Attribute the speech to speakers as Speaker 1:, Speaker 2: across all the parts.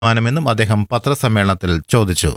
Speaker 1: മാനമെന്നും അദ്ദേഹം പത്രസമ്മേളനത്തിൽ ചോദിച്ചു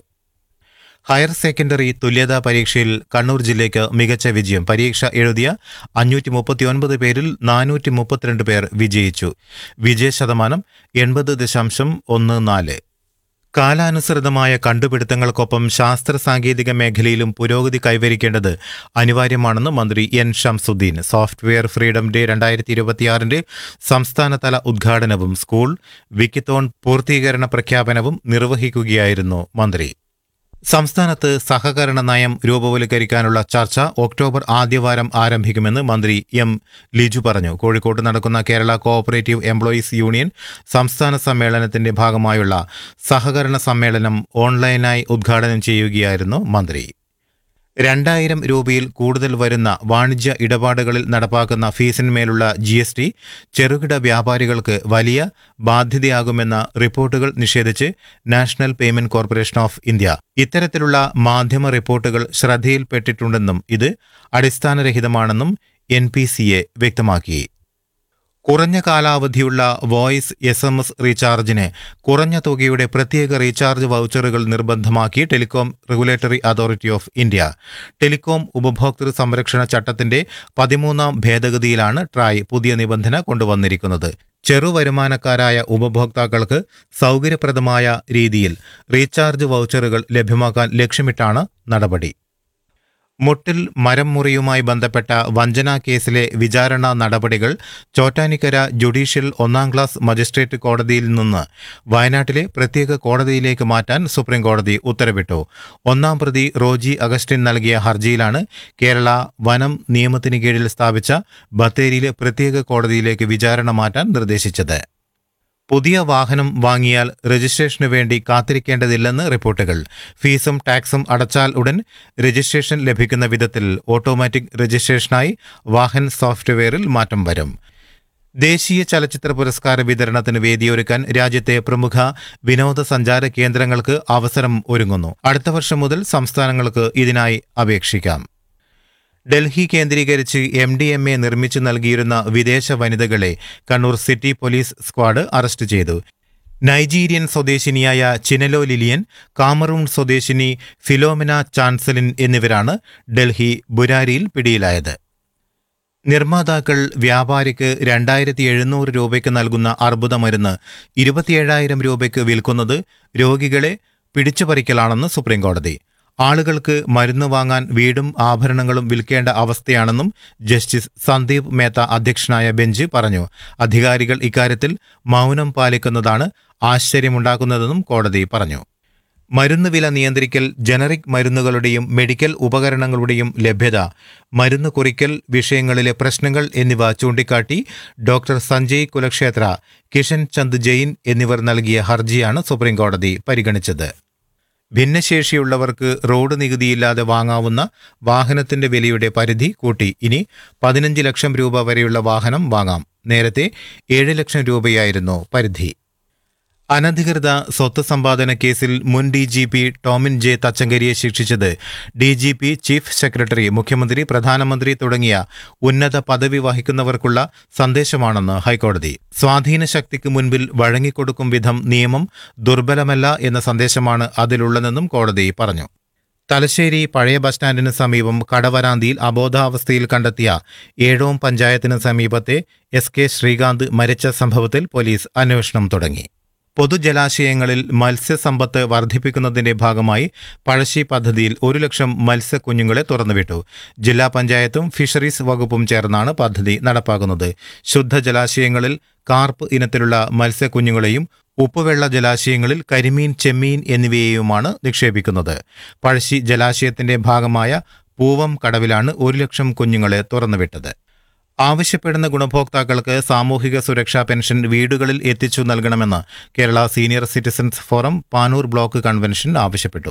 Speaker 1: ഹയർ സെക്കൻഡറി തുല്യതാ പരീക്ഷയിൽ കണ്ണൂർ ജില്ലയ്ക്ക് മികച്ച വിജയം പരീക്ഷ എഴുതിയ അഞ്ഞൂറ്റി മുപ്പത്തിയൊൻപത് പേരിൽ നാനൂറ്റി മുപ്പത്തിരണ്ട് പേർ വിജയിച്ചു വിജയ ശതമാനം എൺപത് ദശാംശം ഒന്ന് നാല് കാലാനുസൃതമായ കണ്ടുപിടുത്തങ്ങൾക്കൊപ്പം ശാസ്ത്ര സാങ്കേതിക മേഖലയിലും പുരോഗതി കൈവരിക്കേണ്ടത് അനിവാര്യമാണെന്ന് മന്ത്രി N Shamsuddin software freedom day രണ്ടായിരത്തി ഇരുപത്തിയാറിന്റെ സംസ്ഥാനതല ഉദ്ഘാടനവും സ്കൂൾ വിക്കിത്തോൺ പൂർത്തീകരണ പ്രഖ്യാപനവും നിർവഹിക്കുകയായിരുന്നു മന്ത്രി സംസ്ഥാനത്ത് സഹകരണ നയം രൂപവൽക്കരിക്കാനുള്ള ചർച്ച ഒക്ടോബർ ആദ്യവാരം ആരംഭിക്കുമെന്ന് മന്ത്രി എം ലിജു പറഞ്ഞു കോഴിക്കോട്ട് നടക്കുന്ന കേരള കോഓപ്പറേറ്റീവ് എംപ്ലോയീസ് യൂണിയൻ സംസ്ഥാന സമ്മേളനത്തിന്റെ ഭാഗമായുള്ള സഹകരണ സമ്മേളനം ഓൺലൈനായി ഉദ്ഘാടനം ചെയ്യുകയായിരുന്നു മന്ത്രി രണ്ടായിരം രൂപയിൽ കൂടുതൽ വരുന്ന വാണിജ്യ ഇടപാടുകളിൽ നടപ്പാക്കുന്ന ഫീസിന്മേലുള്ള ജി എസ് ടി ചെറുകിട വ്യാപാരികൾക്ക് വലിയ ബാധ്യതയാകുമെന്ന റിപ്പോർട്ടുകൾ നിഷേധിച്ച് national payment corporation of India ഇത്തരത്തിലുള്ള മാധ്യമ റിപ്പോർട്ടുകൾ ശ്രദ്ധയിൽപ്പെട്ടിട്ടുണ്ടെന്നും ഇത് അടിസ്ഥാനരഹിതമാണെന്നും എൻ പി സി എ വ്യക്തമാക്കി കുറഞ്ഞ കാലാവധിയുള്ള വോയിസ് എസ് എം എസ് റീചാർജിന് കുറഞ്ഞ തുകയുടെ പ്രത്യേക റീചാർജ് വൗച്ചറുകൾ നിർബന്ധമാക്കി telecom regulatory authority of India telecom ഉപഭോക്തൃ സംരക്ഷണ ചട്ടത്തിന്റെ പതിമൂന്നാം ഭേദഗതിയിലാണ് ട്രായ് പുതിയ നിബന്ധന കൊണ്ടുവന്നിരിക്കുന്നത് ചെറുവരുമാനക്കാരായ ഉപഭോക്താക്കൾക്ക് സൗകര്യപ്രദമായ രീതിയിൽ റീചാർജ് വൗച്ചറുകൾ ലഭ്യമാക്കാൻ ലക്ഷ്യമിട്ടാണ് നടപടി മുട്ടിൽ മരം മുറിയുമായി ബന്ധപ്പെട്ട വഞ്ചനാ കേസിലെ വിചാരണ നടപടികൾ ചോറ്റാനിക്കര ജുഡീഷ്യൽ ഒന്നാം ക്ലാസ് മജിസ്ട്രേറ്റ് കോടതിയിൽ നിന്ന് വയനാട്ടിലെ പ്രത്യേക കോടതിയിലേക്ക് മാറ്റാൻ സുപ്രീംകോടതി ഉത്തരവിട്ടു ഒന്നാം പ്രതി റോജി അഗസ്റ്റിൻ നൽകിയ ഹർജിയിലാണ് കേരള വനം നിയമത്തിന് കീഴിൽ സ്ഥാപിച്ച ബത്തേരിയിലെ പ്രത്യേക കോടതിയിലേക്ക് വിചാരണ മാറ്റാൻ നിർദ്ദേശിച്ചത് പുതിയ വാഹനം വാങ്ങിയാൽ രജിസ്ട്രേഷനു വേണ്ടി കാത്തിരിക്കേണ്ടതില്ലെന്ന് റിപ്പോർട്ടുകൾ ഫീസും ടാക്സും അടച്ചാൽ ഉടൻ രജിസ്ട്രേഷൻ ലഭിക്കുന്ന വിധത്തിൽ ഓട്ടോമാറ്റിക് രജിസ്ട്രേഷനായി വാഹൻ സോഫ്റ്റ്വെയറിൽ മാറ്റം വരും ദേശീയ ചലച്ചിത്ര പുരസ്കാര വിതരണത്തിന് വേദിയൊരുക്കാൻ രാജ്യത്തെ പ്രമുഖ വിനോദസഞ്ചാര കേന്ദ്രങ്ങൾക്ക് അവസരം ഒരുങ്ങുന്നു അടുത്ത വർഷം മുതൽ സംസ്ഥാനങ്ങൾക്ക് ഇതിനായി അപേക്ഷിക്കാം ഡൽഹി കേന്ദ്രീകരിച്ച് എം ഡി എം എ നിർമ്മിച്ചു നൽകിയിരുന്ന വിദേശ വനിതകളെ Kannur city police squad arrest ചെയ്തു നൈജീരിയൻ സ്വദേശിനിയായ ചിനലോ ലിലിയൻ കാമറൂൺ സ്വദേശിനി ഫിലോമിന ചാൻസലിൻ എന്നിവരാണ് ഡൽഹി ബുരാരിയിൽ പിടിയിലായത് നിർമ്മാതാക്കൾ വ്യാപാരിക്ക് രണ്ടായിരത്തി എഴുന്നൂറ് രൂപയ്ക്ക് നൽകുന്ന അർബുദ മരുന്ന് ഇരുപത്തിയേഴായിരം രൂപയ്ക്ക് വിൽക്കുന്നത് രോഗികളെ പിടിച്ചുപറിക്കലാണെന്ന് സുപ്രീംകോടതി ആളുകൾക്ക് മരുന്ന് വാങ്ങാൻ വീടും ആഭരണങ്ങളും വിൽക്കേണ്ട അവസ്ഥയാണെന്നും ജസ്റ്റിസ് സന്ദീപ് മേത്ത അധ്യക്ഷനായ ബെഞ്ച് പറഞ്ഞു അധികാരികൾ ഇക്കാര്യത്തിൽ മൗനം പാലിക്കുന്നതാണ് ആശ്ചര്യമുണ്ടാക്കുന്നതെന്നും കോടതി പറഞ്ഞു മരുന്ന് വില നിയന്ത്രിക്കൽ ജനറിക് മരുന്നുകളുടെയും മെഡിക്കൽ ഉപകരണങ്ങളുടെയും ലഭ്യത മരുന്ന് കുറിക്കൽ വിഷയങ്ങളിലെ പ്രശ്നങ്ങൾ എന്നിവ ചൂണ്ടിക്കാട്ടി ഡോക്ടർ സഞ്ജയ് കുലക്ഷേത്ര കിഷൻ ചന്ദ് ജെയിൻ എന്നിവർ നൽകിയ ഹർജിയാണ് സുപ്രീംകോടതി പരിഗണിച്ചത് ഭിന്നശേഷിയുള്ളവർക്ക് റോഡ് നികുതിയില്ലാതെ വാങ്ങാവുന്ന വാഹനത്തിന്റെ വിലയുടെ പരിധി കൂട്ടി ഇനി പതിനഞ്ച് ലക്ഷം രൂപ വരെയുള്ള വാഹനം വാങ്ങാം നേരത്തെ ഏഴ് ലക്ഷം രൂപയായിരുന്നു പരിധി അനധികൃത സ്വത്ത് സമ്പാദന കേസിൽ മുൻ D G P Tomin J തച്ചങ്കരിയെ ശിക്ഷിച്ചത് D G P chief secretary മുഖ്യമന്ത്രി പ്രധാനമന്ത്രി തുടങ്ങിയ ഉന്നത പദവി വഹിക്കുന്നവർക്കുള്ള സന്ദേശമാണെന്ന് ഹൈക്കോടതി സ്വാധീന ശക്തിക്ക് മുൻപിൽ വഴങ്ങിക്കൊടുക്കും വിധം നിയമം ദുർബലമല്ല എന്ന സന്ദേശമാണ് അതിലുള്ളതെന്നും കോടതി പറഞ്ഞു തലശ്ശേരി പഴയ ബസ് സ്റ്റാൻഡിന് സമീപം കടവരാന്തിയിൽ അബോധാവസ്ഥയിൽ കണ്ടെത്തിയ ഏഴോം പഞ്ചായത്തിന് സമീപത്തെ എസ് കെ ശ്രീകാന്ത് മരിച്ച സംഭവത്തിൽ പോലീസ് അന്വേഷണം തുടങ്ങി പൊതുജലാശയങ്ങളിൽ മത്സ്യസമ്പത്ത് വർദ്ധിപ്പിക്കുന്നതിന്റെ ഭാഗമായി പഴശ്ശി പദ്ധതിയിൽ ഒരു ലക്ഷം മത്സ്യക്കുഞ്ഞുങ്ങളെ തുറന്നുവിട്ടു ജില്ലാ പഞ്ചായത്തും ഫിഷറീസ് വകുപ്പും ചേർന്നാണ് പദ്ധതി നടപ്പാക്കുന്നത് ശുദ്ധജലാശയങ്ങളിൽ കാർപ്പ് ഇനത്തിലുള്ള മത്സ്യക്കുഞ്ഞുങ്ങളെയും ഉപ്പുവെള്ള ജലാശയങ്ങളിൽ കരിമീൻ ചെമ്മീൻ എന്നിവയെയുമാണ് നിക്ഷേപിക്കുന്നത് പഴശ്ശി ജലാശയത്തിന്റെ ഭാഗമായ പൂവം കടവിലാണ് ഒരു ലക്ഷം കുഞ്ഞുങ്ങളെ തുറന്നുവിട്ടത് ആവശ്യപ്പെടുന്ന ഗുണഭോക്താക്കൾക്ക് സാമൂഹിക സുരക്ഷാ പെൻഷൻ വീടുകളിൽ എത്തിച്ചു നൽകണമെന്ന് Kerala senior citizens forum Panoor block convention ആവശ്യപ്പെട്ടു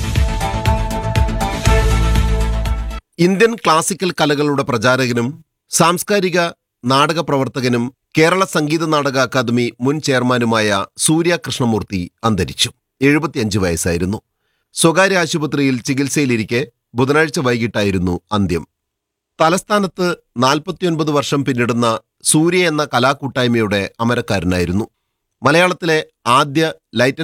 Speaker 2: ഇന്ത്യൻ ക്ലാസിക്കൽ കലകളുടെ പ്രചാരകനും സാംസ്കാരിക നാടക പ്രവർത്തകനും കേരള സംഗീത നാടക അക്കാദമി മുൻ ചെയർമാനുമായ സൂര്യ കൃഷ്ണമൂർത്തി അന്തരിച്ചു എഴുപത്തിയഞ്ച് വയസ്സായിരുന്നു സ്വകാര്യ ആശുപത്രിയിൽ ചികിത്സയിലിരിക്കെ ബുധനാഴ്ച വൈകിട്ടായിരുന്നു അന്ത്യം തലസ്ഥാനത്ത് നാൽപ്പത്തിയൊൻപത് വർഷം പിന്നിടുന്ന സൂര്യ എന്ന കലാകൂട്ടായ്മയുടെ അമരക്കാരനായിരുന്നു മലയാളത്തിലെ ആദ്യ ലൈറ്റ്